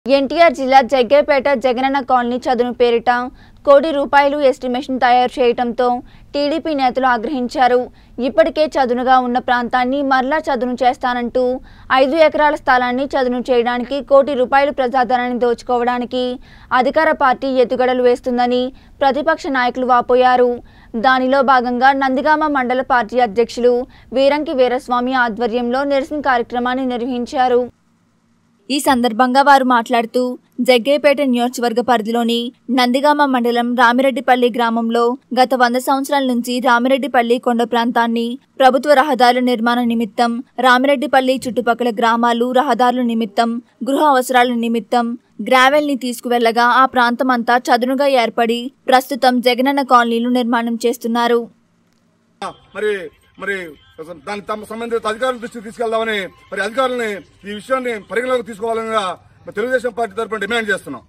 ఎన్టీఆర్ జిల్లా జగ్గేపేట జగనన్న కాలనీ చదును పేరిట కోటి రూపాయలు ఎస్టిమేషన్ తయారు చేయడంతో టీడీపీ నేతలు ఆగ్రహించారు ఇప్పటికే చదునుగా ఉన్న ప్రాంతాన్ని మరలా చదును చేస్తానంటూ ఐదు ఎకరాల స్థలాన్ని చదును చేయడానికి కోటి రూపాయలు ప్రజాధనాన్ని దోచుకోవడానికి అధికార పార్టీ ఎత్తుగడలు వేస్తుందని ప్రతిపక్ష నాయకులు వాపోయారు దానిలో భాగంగా నందిగామ మండల పార్టీ అధ్యక్షులు వీరంకి వీరస్వామి ఆధ్వర్యంలో నిరసన కార్యక్రమాన్ని నిర్వహించారు ఈ సందర్భంగా వారు మాట్లాడుతూ జగ్గేపేట నియోజకవర్గ పరిధిలోని నందిగామ మండలం రామిరెడ్డిపల్లి గ్రామంలో గత వంద సంవత్సరాల నుంచి రామిరెడ్డిపల్లి కొండ ప్రాంతాన్ని ప్రభుత్వ రహదారుల నిర్మాణ నిమిత్తం రామిరెడ్డిపల్లి చుట్టుపక్కల గ్రామాలు రహదారుల నిమిత్తం గృహ అవసరాల నిమిత్తం గ్రావెల్ ని తీసుకువెళ్లగా ఆ ప్రాంతం అంతా చదునుగా ఏర్పడి ప్రస్తుతం జగనన్న కాలనీలు నిర్మాణం చేస్తున్నారు మరి మరి దాని తమ సంబంధిత అధికారుల దృష్టికి తీసుకెళ్దామని మరి అధికారులని ఈ విషయాన్ని పరిగణలోకి తీసుకోవాలని మరి తెలుగుదేశం పార్టీ తరఫున డిమాండ్ చేస్తున్నాం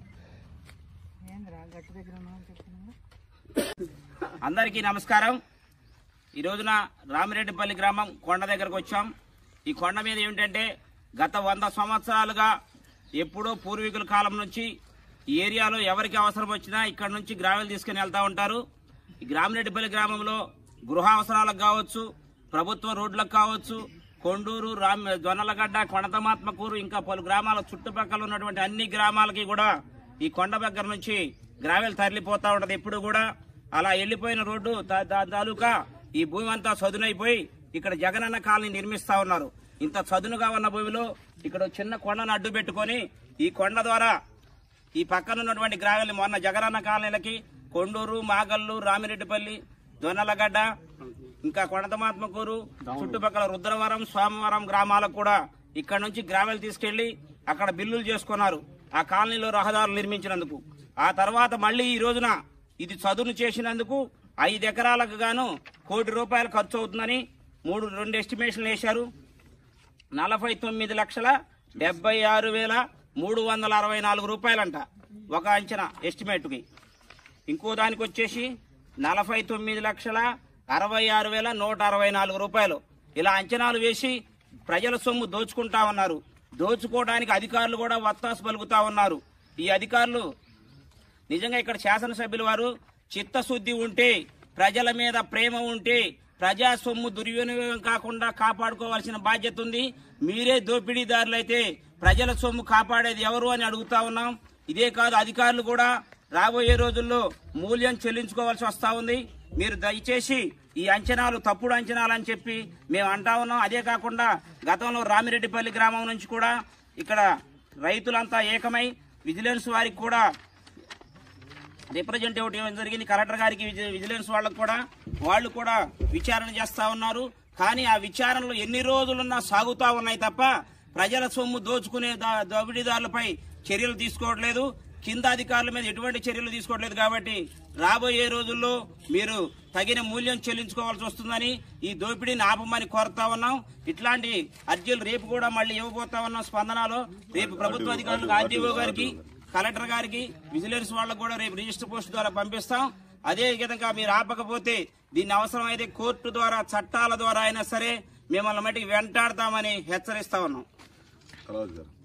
అందరికీ నమస్కారం ఈ రోజున రామిరెడ్డిపల్లి గ్రామం కొండ దగ్గరకు వచ్చాం ఈ కొండ మీద ఏమిటంటే గత వంద సంవత్సరాలుగా ఎప్పుడో పూర్వీకుల కాలం నుంచి ఈ ఏరియాలో ఎవరికి అవసరం వచ్చినా ఇక్కడ నుంచి గ్రావెల్ తీసుకుని వెళ్తా ఉంటారు ఈ రామిరెడ్డిపల్లి గ్రామంలో గృహ అవసరాలకు కావచ్చు ప్రభుత్వ రోడ్లకు కావచ్చు కొండూరు రామ్ జొన్నలగడ్డ కొనతమాత్మకూరు ఇంకా పలు గ్రామాల చుట్టుపక్కల ఉన్నటువంటి అన్ని గ్రామాలకి కూడా ఈ కొండ దగ్గర నుంచి గ్రావెల్ తరలిపోతా ఉంటది ఎప్పుడు కూడా అలా వెళ్లిపోయిన రోడ్డు తా- తా- తాలూకా ఈ భూమి అంతా చదునైపోయి ఇక్కడ జగనన్న కాలనీ నిర్మిస్తా ఉన్నారు ఇంత చదునుగా ఉన్న భూమిలో ఇక్కడ ఒక చిన్న కొండను అడ్డు పెట్టుకొని ఈ కొండ ద్వారా ఈ పక్కన ఉన్నటువంటి గ్రావెల్ మొన్న జగనన్న కాలనీలకి కొండూరు మాగల్లు రామిరెడ్డిపల్లి దొన్నలగడ్డ ఇంకా కొనతమాత్మకూరు చుట్టుపక్కల రుద్రవరం స్వామివరం గ్రామాలకు కూడా ఇక్కడ నుంచి గ్రావెల్ తీసుకెళ్లి అక్కడ బిల్లులు చేసుకున్నారు ఆ కాలనీలో రహదారులు నిర్మించినందుకు ఆ తర్వాత మళ్ళీ ఈ రోజున ఇది చదును చేసినందుకు ఐదు ఎకరాలకు గాను కోటి రూపాయలు ఖర్చు అవుతుందని మూడు రెండు ఎస్టిమేషన్లు వేశారు నలభై తొమ్మిది లక్షల డెబ్బై ఆరు వేల మూడు వందల అరవై నాలుగు రూపాయలంట ఒక అంచనా ఎస్టిమేట్కి ఇంకో దానికి వచ్చేసి నలభై తొమ్మిది లక్షల అరవై ఆరు వేల నూట అరవై నాలుగు రూపాయలు ఇలా అంచనాలు వేసి ప్రజల సొమ్ము దోచుకుంటా ఉన్నారు దోచుకోవడానికి అధికారులు కూడా వత్తాసు పలుకుతా ఉన్నారు ఈ అధికారులు నిజంగా ఇక్కడ శాసనసభ్యుల వారు చిత్తశుద్ధి ఉంటే ప్రజల మీద ప్రేమ ఉంటే ప్రజా సొమ్ము దుర్వినియోగం కాకుండా కాపాడుకోవాల్సిన బాధ్యత ఉంది మీరే దోపిడీదారులైతే ప్రజల సొమ్ము కాపాడేది ఎవరు అని అడుగుతా ఉన్నాం ఇదే కాదు అధికారులు కూడా రాబోయే రోజుల్లో మూల్యం చెల్లించుకోవాల్సి వస్తా ఉంది మీరు దయచేసి ఈ అంచనాలు తప్పుడు అంచనాలు అని చెప్పి మేము అంటా ఉన్నాం అదే కాకుండా గతంలో రామిరెడ్డిపల్లి గ్రామం నుంచి కూడా ఇక్కడ రైతులంతా ఏకమై విజిలెన్స్ వారికి కూడా రిప్రజెంటేటివ్ ఇవ్వడం జరిగింది కలెక్టర్ గారికి విజి- విజిలెన్స్ వాళ్ళకు కూడా వాళ్ళు కూడా విచారణ చేస్తా ఉన్నారు కానీ ఆ విచారణలు ఎన్ని రోజులున్నా సాగుతా ఉన్నాయి తప్ప ప్రజల సొమ్ము దోచుకునే దా- దోపిడీదారులపై చర్యలు తీసుకోవట్లేదు కింద అధికారుల మీద ఎటువంటి చర్యలు తీసుకోవట్లేదు కాబట్టి రాబోయే రోజుల్లో మీరు తగిన మూల్యం చెల్లించుకోవాల్సి వస్తుందని ఈ దోపిడీని ఆపమని కోరుతా ఉన్నాం ఇట్లాంటి అర్జీలు రేపు కూడా మళ్ళీ ఇవ్వబోతా ఉన్నాం స్పందనలో రేపు ప్రభుత్వ అధికారులకు ఆర్డీఓ గారికి కలెక్టర్ గారికి విజిలెన్స్ వాళ్ళకు కూడా రేపు రిజిస్టర్ పోస్ట్ ద్వారా పంపిస్తాం అదే విధంగా మీరు ఆపకపోతే దీన్ని అవసరమైతే కోర్టు ద్వారా చట్టాల ద్వారా అయినా సరే మిమ్మల్ని మట్టికి వెంటాడతామని హెచ్చరిస్తా ఉన్నాం కలవదు గారు